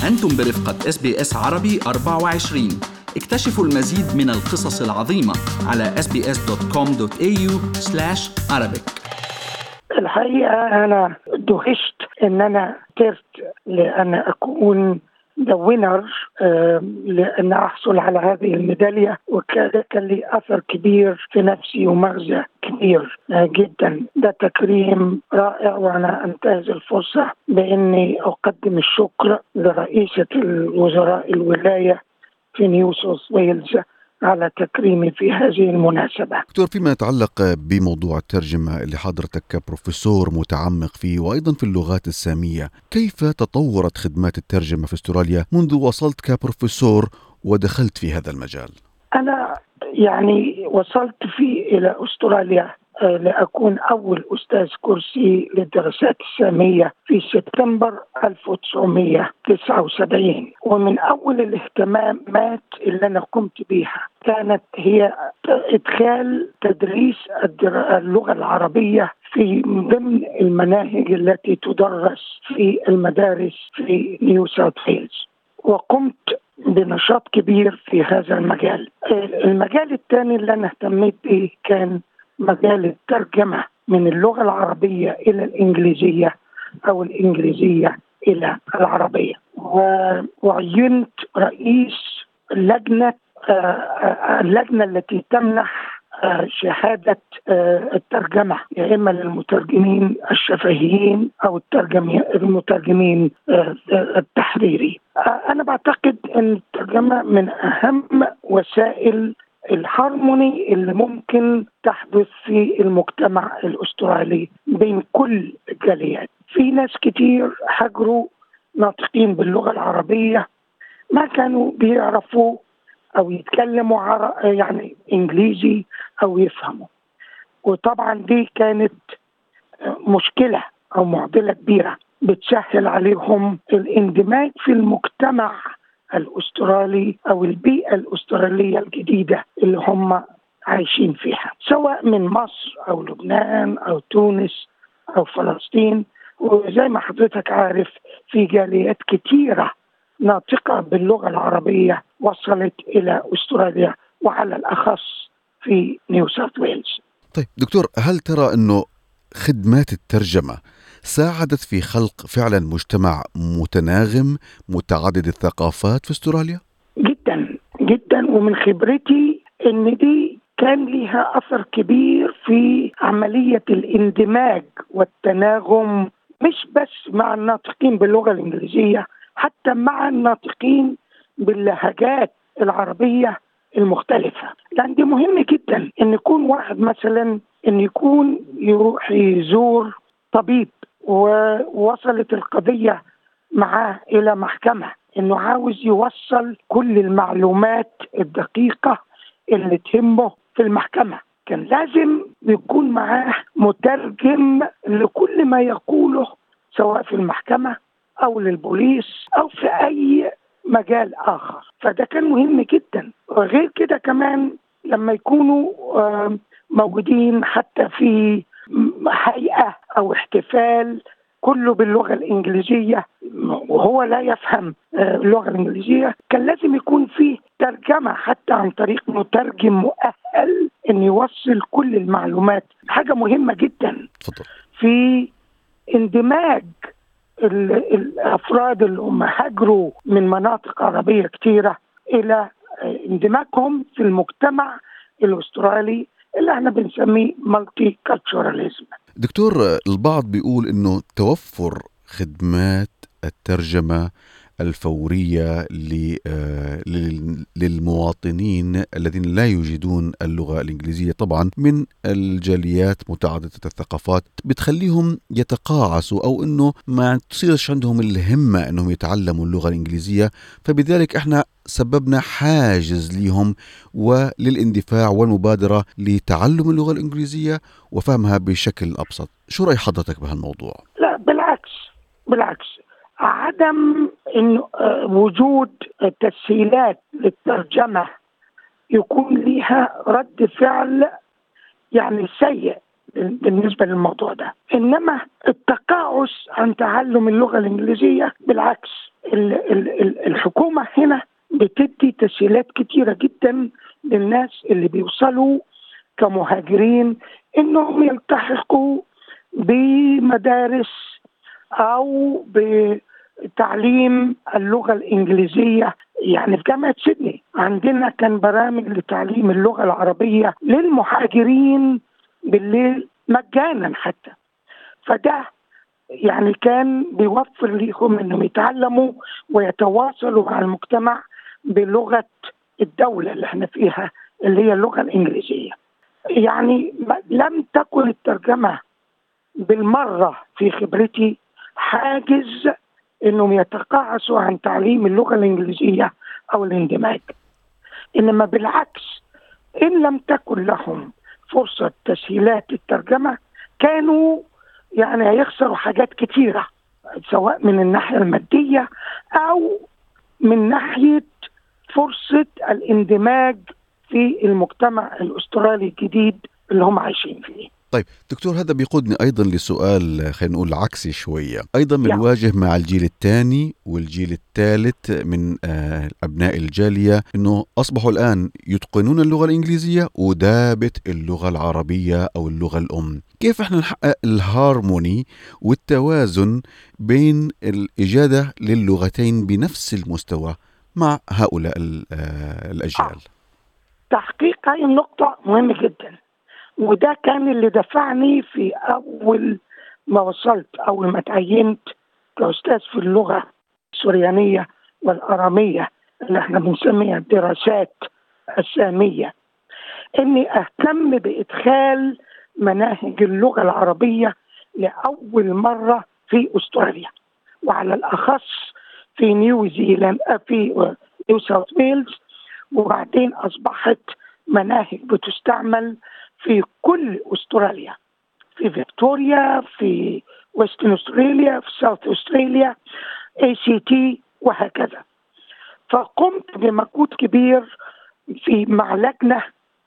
أنتم برفقة اس بي اس عربي 24 اكتشفوا المزيد من القصص العظيمة على sbs.com.au arabic الحقيقة أنا دهشت إن أنا قدرت لأن أكون ذا وينر لأن أحصل على هذه الميدالية وكان كان لي أثر كبير في نفسي ومغزى كبير آه، جدا ده تكريم رائع وأنا أنتهز الفرصة بإني أقدم الشكر لرئيسة الوزراء الولاية في نيو ساوث ويلز على تكريمي في هذه المناسبة دكتور فيما يتعلق بموضوع الترجمة اللي حضرتك كبروفيسور متعمق فيه وأيضا في اللغات السامية كيف تطورت خدمات الترجمة في استراليا منذ وصلت كبروفيسور ودخلت في هذا المجال أنا يعني وصلت في إلى أستراليا آه، لأكون أول أستاذ كرسي للدراسات السامية في سبتمبر 1979 ومن أول الاهتمامات اللي أنا قمت بها كانت هي إدخال تدريس الدر- اللغة العربية في ضمن المناهج التي تدرس في المدارس في نيو ساوث ويلز وقمت بنشاط كبير في هذا المجال المجال الثاني اللي أنا اهتميت به كان مجال الترجمة من اللغة العربية إلى الإنجليزية أو الإنجليزية إلى العربية و- وعينت رئيس لجنة آه، آه، اللجنة التي تمنح آه، شهادة آه، الترجمة يا إما للمترجمين الشفهيين أو الترجمي- المترجمين آه، التحريري آه، أنا بعتقد أن الترجمة من أهم وسائل الهارموني اللي ممكن تحدث في المجتمع الاسترالي بين كل الجاليات في ناس كتير هاجروا ناطقين باللغه العربيه ما كانوا بيعرفوا او يتكلموا عر... يعني انجليزي او يفهموا وطبعا دي كانت مشكله او معضله كبيره بتسهل عليهم الاندماج في المجتمع الاسترالي او البيئه الاستراليه الجديده اللي هم عايشين فيها سواء من مصر او لبنان او تونس او فلسطين وزي ما حضرتك عارف في جاليات كتيره ناطقه باللغه العربيه وصلت الى استراليا وعلى الاخص في نيو ساوث ويلز طيب دكتور هل ترى أنه خدمات الترجمة ساعدت في خلق فعلا مجتمع متناغم متعدد الثقافات في استراليا؟ جدا جدا ومن خبرتي ان دي كان لها اثر كبير في عمليه الاندماج والتناغم مش بس مع الناطقين باللغه الانجليزيه حتى مع الناطقين باللهجات العربيه المختلفه لان دي مهم جدا ان يكون واحد مثلا ان يكون يروح يزور طبيب ووصلت القضيه معاه الى محكمه انه عاوز يوصل كل المعلومات الدقيقه اللي تهمه في المحكمه كان لازم يكون معاه مترجم لكل ما يقوله سواء في المحكمه او للبوليس او في اي مجال اخر فده كان مهم جدا وغير كده كمان لما يكونوا آه، موجودين حتى في هيئه او احتفال كله باللغه الانجليزيه وهو لا يفهم آه، اللغه الانجليزيه كان لازم يكون فيه ترجمه حتى عن طريق مترجم مؤهل ان يوصل كل المعلومات حاجه مهمه جدا تفضل في اندماج ال- الافراد اللي هم هاجروا من مناطق عربيه كثيره الى آه، اندماجهم في المجتمع الاسترالي اللي احنا بنسميه مالتي كالتشوراليزم دكتور البعض بيقول انه توفر خدمات الترجمه الفوريه ل- آه، لل- للمواطنين الذين لا يجيدون اللغه الانجليزيه طبعا من الجاليات متعدده الثقافات بتخليهم يتقاعسوا او انه ما تصيرش عندهم الهمه انهم يتعلموا اللغه الانجليزيه فبذلك احنا سببنا حاجز ليهم وللاندفاع والمبادره لتعلم اللغه الانجليزيه وفهمها بشكل ابسط شو راي حضرتك بهالموضوع لا بالعكس بالعكس عدم إنه آه، وجود تسهيلات للترجمه يكون لها رد فعل يعني سيء بالنسبة للموضوع ده إنما التقاعس عن تعلم اللغة الإنجليزية بالعكس الحكومة هنا بتدي تسهيلات كتيرة جدا للناس اللي بيوصلوا كمهاجرين انهم يلتحقوا بمدارس او بتعليم اللغه الانجليزيه يعني في جامعه سيدني عندنا كان برامج لتعليم اللغه العربيه للمهاجرين بالليل مجانا حتى فده يعني كان بيوفر ليهم انهم يتعلموا ويتواصلوا مع المجتمع بلغه الدوله اللي احنا فيها اللي هي اللغه الانجليزيه. يعني لم تكن الترجمه بالمره في خبرتي حاجز انهم يتقاعسوا عن تعليم اللغه الانجليزيه او الاندماج. انما بالعكس ان لم تكن لهم فرصه تسهيلات الترجمه كانوا يعني هيخسروا حاجات كتيره سواء من الناحيه الماديه او من ناحيه فرصه الاندماج في المجتمع الاسترالي الجديد اللي هم عايشين فيه طيب دكتور هذا بيقودني ايضا لسؤال خلينا نقول عكسي شويه ايضا بنواجه مع الجيل الثاني والجيل الثالث من آه ابناء الجاليه انه اصبحوا الان يتقنون اللغه الانجليزيه ودابت اللغه العربيه او اللغه الام كيف احنا نحقق الهارموني والتوازن بين الاجاده للغتين بنفس المستوى مع هؤلاء آه الاجيال تحقيق هذه النقطه مهمه جدا وده كان اللي دفعني في اول ما وصلت اول ما تعينت كاستاذ في اللغه السوريانيه والاراميه اللي احنا بنسميها الدراسات الساميه اني اهتم بادخال مناهج اللغه العربيه لاول مره في استراليا وعلى الاخص في نيوزيلاند في نيو ساوث ويلز وبعدين اصبحت مناهج بتستعمل في كل استراليا في فيكتوريا في ويسترن استراليا في ساوث استراليا اي سي تي وهكذا فقمت بمجهود كبير في مع لجنه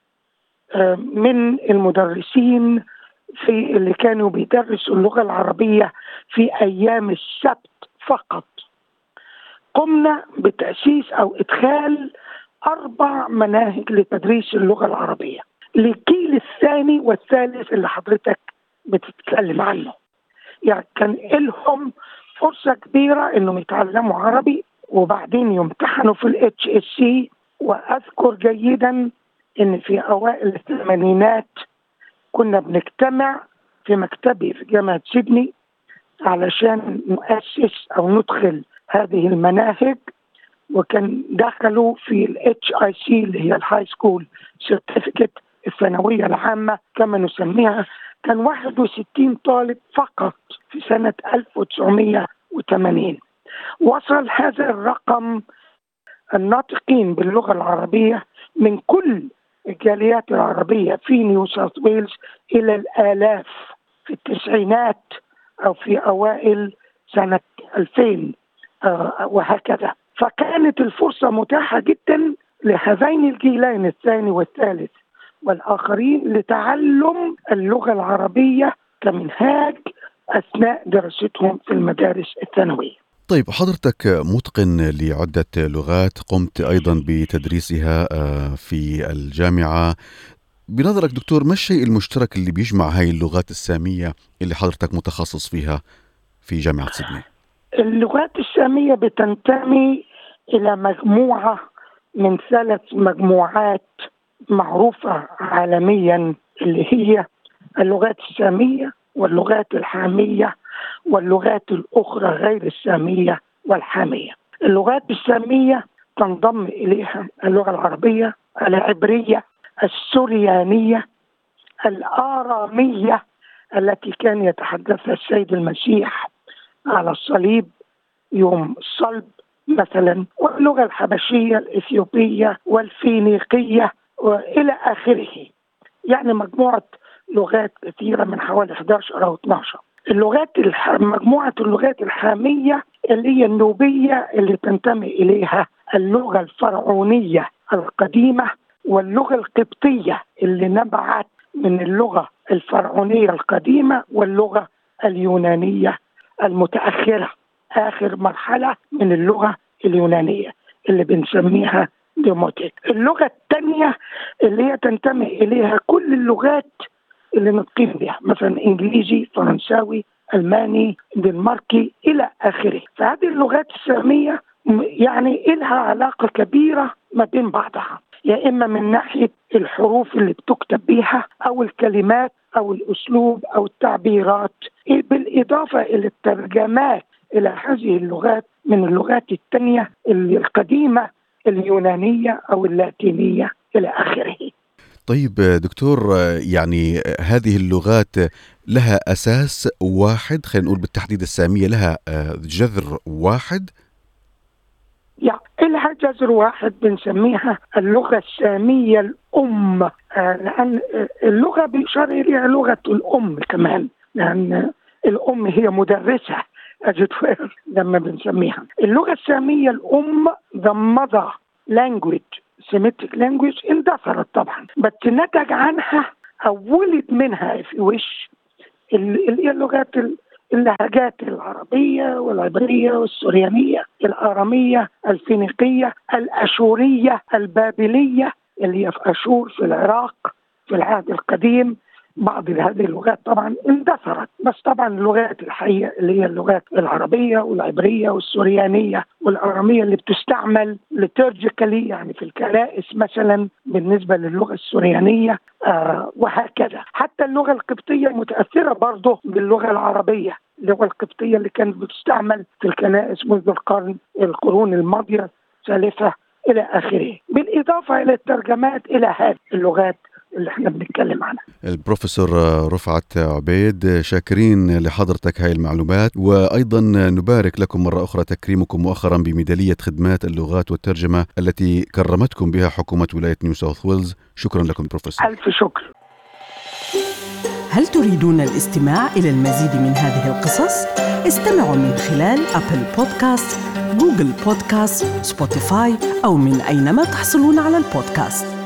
من المدرسين في اللي كانوا بيدرسوا اللغه العربيه في ايام السبت فقط قمنا بتاسيس او ادخال اربع مناهج لتدريس اللغه العربيه للجيل الثاني والثالث اللي حضرتك بتتكلم عنه يعني كان لهم فرصة كبيرة انهم يتعلموا عربي وبعدين يمتحنوا في الاتش اس سي واذكر جيدا ان في اوائل الثمانينات كنا بنجتمع في مكتبي في جامعة سيدني علشان نؤسس او ندخل هذه المناهج وكان دخلوا في الاتش اي سي اللي هي الهاي سكول سيرتيفيكت الثانوية العامة كما نسميها كان 61 طالب فقط في سنة 1980 وصل هذا الرقم الناطقين باللغة العربية من كل الجاليات العربية في نيو ساوث ويلز إلى الآلاف في التسعينات أو في أوائل سنة 2000 وهكذا فكانت الفرصة متاحة جدا لهذين الجيلين الثاني والثالث والآخرين لتعلم اللغة العربية كمنهاج أثناء دراستهم في المدارس الثانوية طيب حضرتك متقن لعدة لغات قمت أيضا بتدريسها في الجامعة بنظرك دكتور ما الشيء المشترك اللي بيجمع هاي اللغات السامية اللي حضرتك متخصص فيها في جامعة سيدني اللغات السامية بتنتمي إلى مجموعة من ثلاث مجموعات معروفة عالميا اللي هي اللغات السامية واللغات الحامية واللغات الأخرى غير السامية والحامية اللغات السامية تنضم إليها اللغة العربية العبرية السريانية الآرامية التي كان يتحدثها السيد المسيح على الصليب يوم الصلب مثلا واللغة الحبشية الإثيوبية والفينيقية والى اخره يعني مجموعه لغات كثيره من حوالي 11 او 12 اللغات الح... مجموعه اللغات الحاميه اللي هي النوبيه اللي تنتمي اليها اللغه الفرعونيه القديمه واللغه القبطيه اللي نبعت من اللغه الفرعونيه القديمه واللغه اليونانيه المتاخره اخر مرحله من اللغه اليونانيه اللي بنسميها ديموتيك اللغه الثانيه اللي هي تنتمي اليها كل اللغات اللي نقيم بها مثلا انجليزي فرنساوي الماني دنماركي الى اخره فهذه اللغات الساميه يعني لها علاقه كبيره ما بين بعضها يا اما من ناحيه الحروف اللي بتكتب بها او الكلمات او الاسلوب او التعبيرات بالاضافه الى الترجمات الى هذه اللغات من اللغات الثانيه القديمه اليونانيه او اللاتينيه الى اخره. طيب دكتور يعني هذه اللغات لها اساس واحد خلينا نقول بالتحديد الساميه لها جذر واحد يعني لها جذر واحد بنسميها اللغة السامية الأم آه لأن اللغة بيشار إليها لغة الأم كمان لأن الأم هي مدرسة أجد لما بنسميها اللغة السامية الأم the mother language Semitic language اندثرت طبعا بس نتج عنها أو ولد منها في وش اللي هي اللغات اللهجات العربية والعبرية والسريانية الآرامية الفينيقية الأشورية البابلية اللي هي في أشور في العراق في العهد القديم بعض هذه اللغات طبعا اندثرت بس طبعا اللغات الحية اللي هي اللغات العربية والعبرية والسريانية والأرامية اللي بتستعمل ليترجيكالي يعني في الكنائس مثلا بالنسبة للغة السريانية آه وهكذا حتى اللغة القبطية متأثرة برضه باللغة العربية اللغة القبطية اللي كانت بتستعمل في الكنائس منذ القرن القرون الماضية ثالثة إلى آخره بالإضافة إلى الترجمات إلى هذه اللغات اللي احنا بنتكلم عنها البروفيسور رفعت عبيد شاكرين لحضرتك هاي المعلومات وأيضا نبارك لكم مرة أخرى تكريمكم مؤخرا بميدالية خدمات اللغات والترجمة التي كرمتكم بها حكومة ولاية نيو ساوث ويلز شكرا لكم بروفيسور ألف شكر هل تريدون الاستماع إلى المزيد من هذه القصص؟ استمعوا من خلال أبل بودكاست، جوجل بودكاست، سبوتيفاي أو من أينما تحصلون على البودكاست